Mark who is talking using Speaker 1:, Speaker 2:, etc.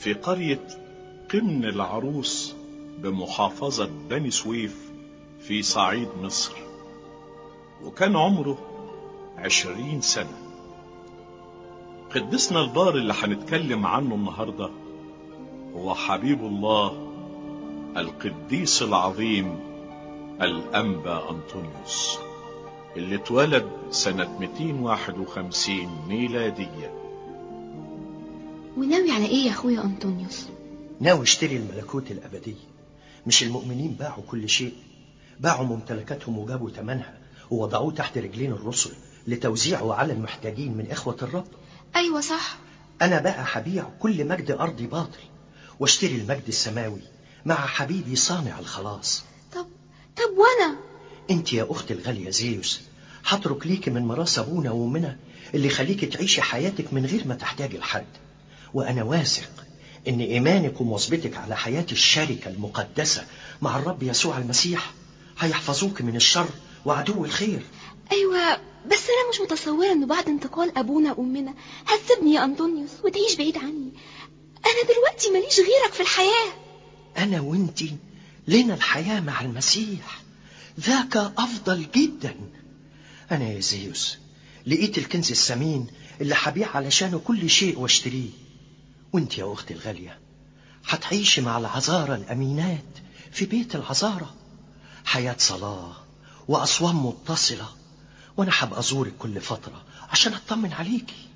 Speaker 1: في قرية قمن العروس بمحافظة بني سويف في صعيد مصر وكان عمره عشرين سنة قدسنا البار اللي هنتكلم عنه النهاردة هو حبيب الله القديس العظيم الأنبا أنطونيوس اللي اتولد سنة 251 ميلادية
Speaker 2: وناوي على ايه يا اخويا انطونيوس
Speaker 3: ناوي اشتري الملكوت الأبدي مش المؤمنين باعوا كل شيء باعوا ممتلكاتهم وجابوا ثمنها ووضعوه تحت رجلين الرسل لتوزيعه على المحتاجين من إخوة الرب
Speaker 2: ايوه صح
Speaker 3: أنا بقى هبيع كل مجد أرضي باطل واشتري المجد السماوي مع حبيبي صانع الخلاص
Speaker 2: طب طب وانا
Speaker 3: انت يا أختي الغالية زيوس هترك ليكي من ميراث أبونا وأمنا اللي يخليكي تعيشي حياتك من غير ما تحتاجي لحد وأنا واثق إن إيمانك ومواظبتك على حياة الشركة المقدسة مع الرب يسوع المسيح هيحفظوك من الشر وعدو الخير
Speaker 2: ايوه بس انا مش متصوره انه بعد انتقال ابونا وامنا هتسيبني يا انطونيوس وتعيش بعيد عني انا دلوقتي ماليش غيرك في الحياه
Speaker 3: أنا وأنتي لنا الحياة مع المسيح ذاك أفضل جدا أنا يا زيوس لقيت الكنز الثمين اللي هبيع علشانه كل شيء واشتريه وانت يا أختي الغالية هتعيشي مع العذارى الأمينات في بيت العذارى حياة صلاة وأصوام متصلة وأنا هبقى أزورك كل فترة عشان أطمن عليكي